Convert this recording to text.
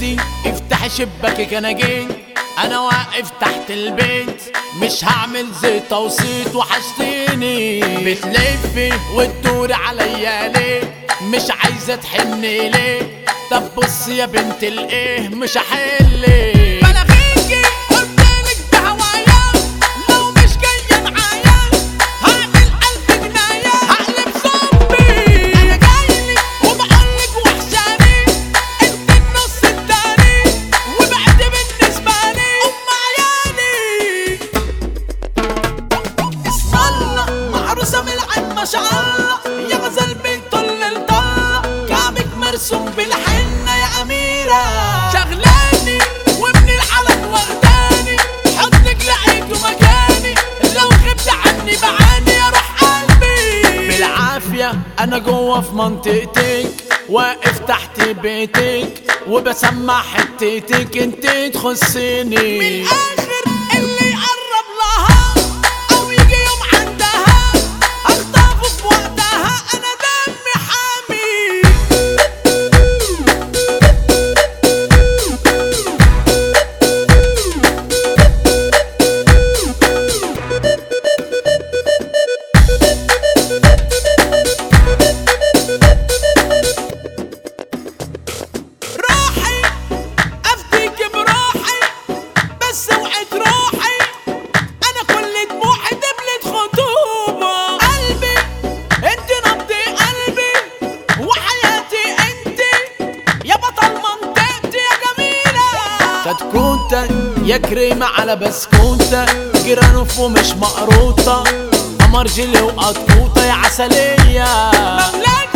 بنتي افتحي شباكك انا جيت انا واقف تحت البيت مش هعمل زيت وصيت وحشتيني بتلفي وتدوري عليا ليه مش عايزه تحني ليه طب بص يا بنت الايه مش هحلك بلاغيكي قدامك بهوايا لو مش جاية معايا هعمل ألف جناية هقلب زومبي أنا جايلك وبقولك وحشاني أنت النص التاني وبعد بالنسبة لي أم عيالي اسم الله معروسة من العين ما شاء الله يا غزل بنت الطلة كعبك مرسوم بالحنة يا أميرة شغلاني ومن العلم واخداني حضنك لقيته مكاني لو غبت عني بعاني يا روح قلبي بالعافية أنا جوه في منطقتك واقف تحت بيتك وبسمع حتتك انت تخصني من الآخر اللي يقرب لها أو يجي يوم عندها أخطفه في وقتها أنا دمي حامي روحي افديك بروحي بس وعد روحي انا كل دموعي دبلة خطوبة قلبي انت نبض قلبي وحياتي انت يا بطل منطقتي يا جميلة كتكوتة يا كريمة على بسكوتة جرانوف ومش مقروطة قمر جيلي وقطوطة يا عسلية مولاك